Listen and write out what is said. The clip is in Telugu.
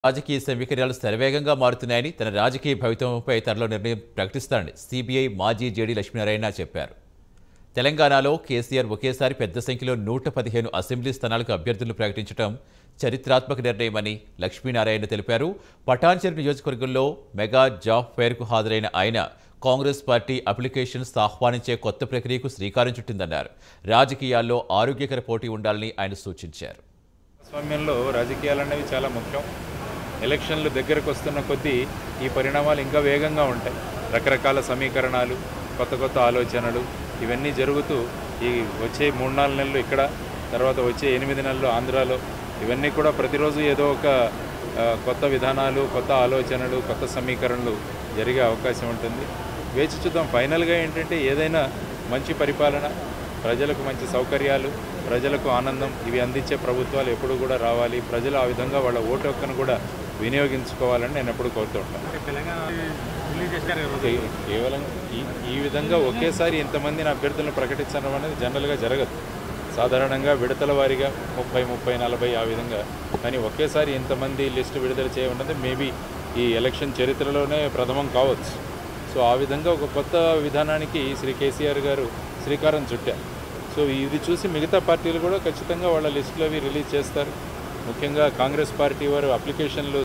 రాజకీయ సమీకరణాలు శరవేగంగా మారుతున్నాయని తన రాజకీయ భవితవ్యంపై త్వరలో నిర్ణయం ప్రకటిస్తానని సిబిఐ మాజీ జేడీ లక్ష్మీనారాయణ చెప్పారు తెలంగాణలో కేసీఆర్ ఒకేసారి పెద్ద సంఖ్యలో నూట పదిహేను అసెంబ్లీ స్థానాలకు అభ్యర్థులను ప్రకటించడం చరిత్రాత్మక నిర్ణయమని లక్ష్మీనారాయణ తెలిపారు పటాన్చెరు నియోజకవర్గంలో మెగా జాబ్ ఫేర్కు హాజరైన ఆయన కాంగ్రెస్ పార్టీ అప్లికేషన్స్ ఆహ్వానించే కొత్త ప్రక్రియకు శ్రీకారం చుట్టిందన్నారు రాజకీయాల్లో ఆరోగ్యకర పోటీ ఉండాలని ఆయన సూచించారు స్వామ్యంలో రాజకీయాలు అనేవి చాలా ముఖ్యం ఎలక్షన్లు దగ్గరకు వస్తున్న కొద్దీ ఈ పరిణామాలు ఇంకా వేగంగా ఉంటాయి రకరకాల సమీకరణాలు కొత్త కొత్త ఆలోచనలు ఇవన్నీ జరుగుతూ ఈ వచ్చే మూడు నాలుగు నెలలు ఇక్కడ తర్వాత వచ్చే ఎనిమిది నెలలు ఆంధ్రాలో ఇవన్నీ కూడా ప్రతిరోజు ఏదో ఒక ఆ, కొత్త విధానాలు కొత్త ఆలోచనలు కొత్త సమీకరణలు జరిగే అవకాశం ఉంటుంది వేచి చూద్దాం ఫైనల్గా ఏంటంటే ఏదైనా మంచి పరిపాలన ప్రజలకు మంచి సౌకర్యాలు ప్రజలకు ఆనందం ఇవి అందించే ప్రభుత్వాలు ఎప్పుడు కూడా రావాలి ప్రజలు ఆ విధంగా వాళ్ళ ఓటు హక్కును కూడా వినియోగించుకోవాలని నేను ఎప్పుడు కోరుతూ ఉంటాను కే- కేవలం ఈ ఈ విధంగా ఒకేసారి ఇంతమందిని అభ్యర్థులను ప్రకటించడం అనేది జనరల్గా జరగదు సాధారణంగా విడతల వారీగా ముప్పై ముప్పై నలభై ఆ విధంగా కానీ ఒకేసారి ఇంతమంది లిస్టు విడుదల చేయమన్నది మేబీ ఈ ఎలక్షన్ చరిత్రలోనే ప్రథమం కావచ్చు సో ఆ విధంగా ఒక కొత్త విధానానికి శ్రీ కేసీఆర్ గారు శ్రీకారం చుట్టారు సో ఇది చూసి మిగతా పార్టీలు కూడా ఖచ్చితంగా వాళ్ళ లిస్టులు అవి రిలీజ్ చేస్తారు ముఖ్యంగా కాంగ్రెస్ పార్టీ వారు అప్లికేషన్లు